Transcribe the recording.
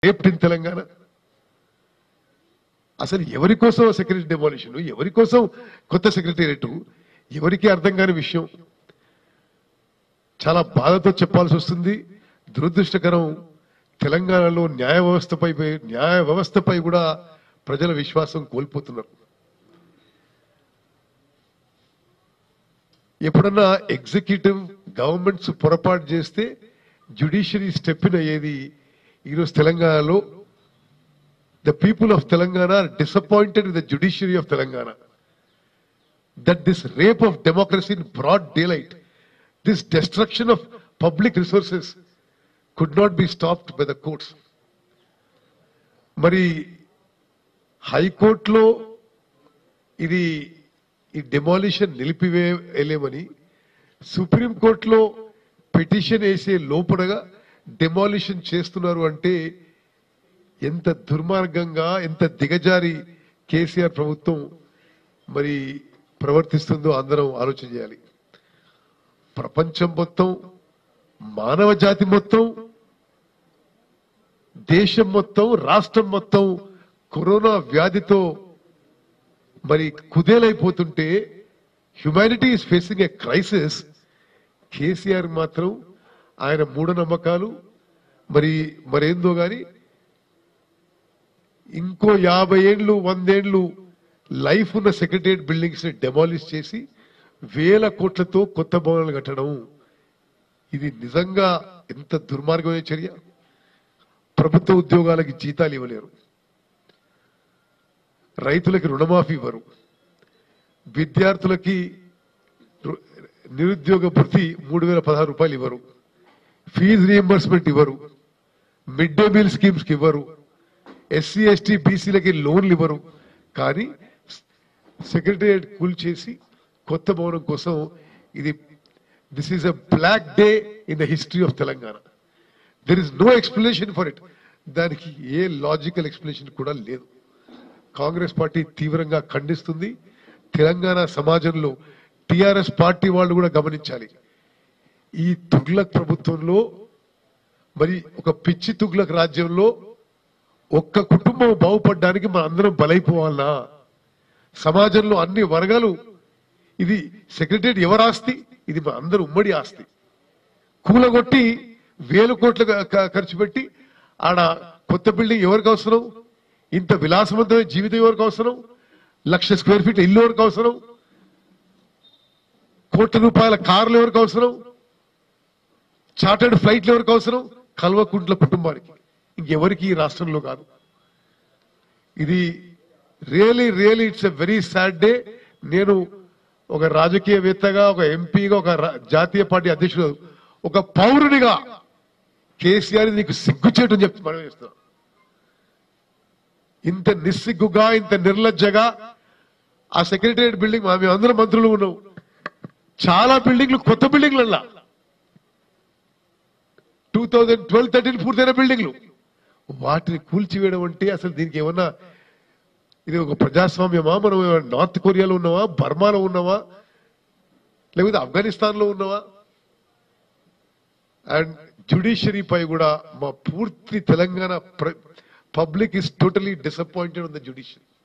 Shaped in Telangana అసలు ఎవరి కోసం సెక్రటరీ డెమాలిషన్ ఎవరి కోసం కొత్త సెక్రటేరియట్ ఎవరికి అర్థం కాని విషయం చాలా బాధతో చెప్పాల్సి వస్తుంది దురదృష్టకరం తెలంగాణలో న్యాయ వ్యవస్థపై న్యాయ వ్యవస్థపై కూడా ప్రజల విశ్వాసం కోల్పోతున్నారు ఎప్పుడన్నా ఎగ్జిక్యూటివ్ గవర్నమెంట్స్ పొరపాటు చేస్తే జ్యుడిషియరీ స్టెప్ ఇన్ అయ్యేది ఈరోజు తెలంగాణలో the people of Telangana disappointed with the judiciary of Telangana that this rape of democracy in broad daylight, this destruction of public resources could not be stopped by the courts. మరి హైకోర్టులో ఇది ఈ demolition నిలిపివేయలేమని సుప్రీంకోర్టులో petition వేసే లోపలగా demolition చేస్తున్నారు అంటే ఎంత దుర్మార్గంగా ఎంత దిగజారి కేసీఆర్ ప్రభుత్వం మరి ప్రవర్తిస్తుందో అందరం ఆలోచన చేయాలి ప్రపంచం మొత్తం మానవ జాతి మొత్తం దేశం మొత్తం రాష్ట్రం మొత్తం కరోనా వ్యాధితో మరి కుదేలైపోతుంటే humanity is facing a crisis KCR మాత్రం ఆయన మూఢనమ్మకాలు మరి మరేందో గాని ఇంకో యాభై ఏళ్ళు వందేళ్లు లైఫ్ ఉన్న సెక్రటరియట్ బిల్డింగ్స్ ని డెమాలిష్ చేసి వేల కోట్లతో కొత్త భవనాలు కట్టడం ఇది నిజంగా ఎంత దుర్మార్గమైన చర్య ప్రభుత్వ ఉద్యోగాలకి జీతాలు ఇవ్వలేరు రైతులకి రుణమాఫీ ఇవ్వరు విద్యార్థులకి రు- నిరుద్యోగ భృతి మూడు వేల పదహారు రూపాయలు ఇవ్వరు ఫీజు రియంబర్స్మెంట్ ఇవ్వరు మిడ్ డే మీల్ స్కీమ్స్ కి ఇవ్వరు ఎస్సీ ఎస్టీ బీసీలకి లోన్లు ఇవ్వరు కానీ సెక్రటరియట్ కూల్చేసి కొత్త భవనం కోసం ఇది this is a black day in the history of Telangana there is no explanation for it దానికి ఏ లాజికల్ ఎక్స్ప్లెనేషన్ కూడా లేదు కాంగ్రెస్ పార్టీ తీవ్రంగా ఖండిస్తుంది తెలంగాణ సమాజంలో టిఆర్ఎస్ పార్టీ వాళ్ళు కూడా గమనించాలి ఈ తుగ్లక్ ప్రభుత్వంలో మరి ఒక పిచ్చి తుగ్లక్ రాజ్యంలో ఒక్క కుటుంబం బాగుపడడానికి మన అందరం బలైపోవాలనా సమాజంలో అన్ని వర్గాలు ఇది సెక్రటరీ ఎవరి ఆస్తి ఇది మన అందరి ఉమ్మడి ఆస్తి కూలగొట్టి వేల కోట్లు క- క- ఖర్చు పెట్టి ఆడ కొత్త బిల్డింగ్ ఎవరికి అవసరం ఇంత విలాసవంతమైన జీవితం ఎవరికి అవసరం లక్ష స్క్వేర్ ఫీట్ ఇల్లు ఎవరికి అవసరం కోట్ల రూపాయల కార్లు ఎవరికి అవసరం చార్టర్డ్ ఫ్లైట్లు ఎవరికి అవసరం కల్వకుంట్ల కుటుంబానికి ఇంకెవరికి ఈ రాష్ట్రంలో కాదు ఇది really really it's a very sad day నేను ఒక రాజకీయవేత్తగా ఒక ఎంపీగా ఒక రా- జాతీయ పార్టీ అధ్యక్షుడు ఒక పౌరునిగా కేసీఆర్ నీకు సిగ్గు చేయటం చెప్తూ మనం చేస్తున్నాం ఇంత నిస్సిగ్గుగా ఇంత నిర్లజ్జగా ఆ సెక్రటరియట్ బిల్డింగ్ మేము అందరం మంత్రులు ఉన్నాం చాలా బిల్డింగ్లు కొత్త బిల్డింగ్లల్లా టూ థౌజండ్ ట్వెల్వ్ థర్టీన్ పూర్తయిన బిల్డింగ్లు వాటిని కూల్చివేయడం అంటే అసలు దీనికి ఏమన్నా ఇది ఒక ప్రజాస్వామ్యమా మనం ఏమన్నా నార్త్ కొరియాలో ఉన్నావా బర్మాలో ఉన్నావా లేకపోతే ఆఫ్ఘనిస్తాన్ లో ఉన్నావా అండ్ జ్యుడిషియరీ పై కూడా మా పూర్తి Telangana public is totally disappointed on the judiciary